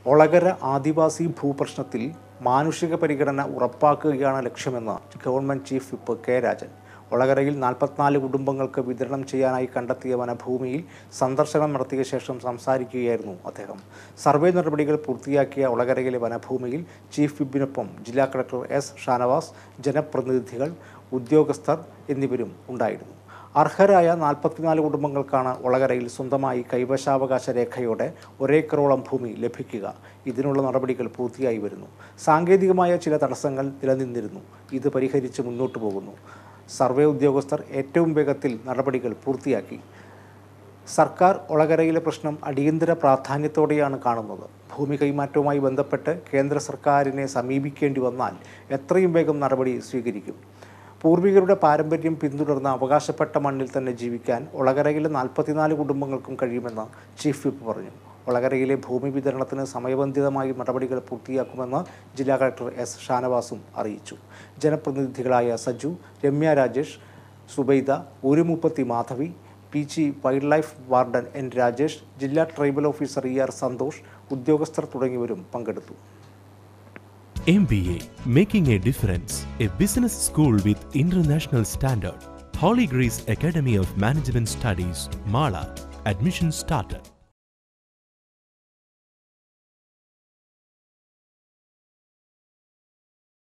ഒളകര ആദിവാസി ഭൂപ്രശ്നത്തിൽ മാനുഷിക പരിഗണന ഉറപ്പാക്കുകയാണ് ലക്ഷ്യമെന്ന് government chief whip K Rajan ഒളകരയിൽ നാൽപ്പത്തിനാല് കുടുംബങ്ങൾക്ക് വിതരണം ചെയ്യാനായി കണ്ടെത്തിയ വനഭൂമിയിൽ സന്ദർശനം നടത്തിയ ശേഷം സംസാരിക്കുകയായിരുന്നു അദ്ദേഹം സർവേ നടപടികൾ പൂർത്തിയാക്കിയ ഒളകരയിലെ വനഭൂമിയിൽ ചീഫ് വിപ്പിനൊപ്പം ജില്ലാ കളക്ടർ എസ് ഷാനവാസ് ജനപ്രതിനിധികൾ ഉദ്യോഗസ്ഥർ എന്നിവരും ഉണ്ടായിരുന്നു അർഹരായ നാൽപ്പത്തിനാല് കുടുംബങ്ങൾക്കാണ് ഒളകരയിൽ സ്വന്തമായി കൈവശാവകാശ രേഖയോടെ ഒരേക്കറോളം ഭൂമി ലഭിക്കുക ഇതിനുള്ള നടപടികൾ പൂർത്തിയായി വരുന്നു സാങ്കേതികമായ ചില തടസ്സങ്ങൾ നിലനിന്നിരുന്നു ഇത് പരിഹരിച്ച് മുന്നോട്ടു പോകുന്നു സർവേ ഉദ്യോഗസ്ഥർ ഏറ്റവും വേഗത്തിൽ നടപടികൾ പൂർത്തിയാക്കി സർക്കാർ ഒളകരയിലെ പ്രശ്നം അടിയന്തര പ്രാധാന്യത്തോടെയാണ് കാണുന്നത് ഭൂമി കൈമാറ്റവുമായി ബന്ധപ്പെട്ട് കേന്ദ്ര സർക്കാരിനെ സമീപിക്കേണ്ടി വന്നാൽ എത്രയും വേഗം നടപടി സ്വീകരിക്കും പൂർവികരുടെ പാരമ്പര്യം പിന്തുടർന്ന അവകാശപ്പെട്ട മണ്ണിൽ തന്നെ ജീവിക്കാൻ ഒളകരയിലെ നാൽപ്പത്തിനാല് കുടുംബങ്ങൾക്കും കഴിയുമെന്ന് ചീഫ് വിപ്പ് പറഞ്ഞു ഒളകരയിലെ ഭൂമി വിതരണത്തിന് സമയബന്ധിതമായി നടപടികൾ പൂർത്തിയാക്കുമെന്ന് ജില്ലാ കളക്ടർ എസ് ഷാനവാസും അറിയിച്ചു ജനപ്രതിനിധികളായ സജു രമ്യ രാജേഷ് സുബൈദ ഊരുമുപ്പത്തി Madhavi P G wildlife warden N Rajesh ജില്ലാ tribal officer E R Santhosh ഉദ്യോഗസ്ഥർ തുടങ്ങിയവരും പങ്കെടുത്തു MBA Making a Difference, a business school with international standard. Holy Grace Academy of Management Studies, Mala. Admission started.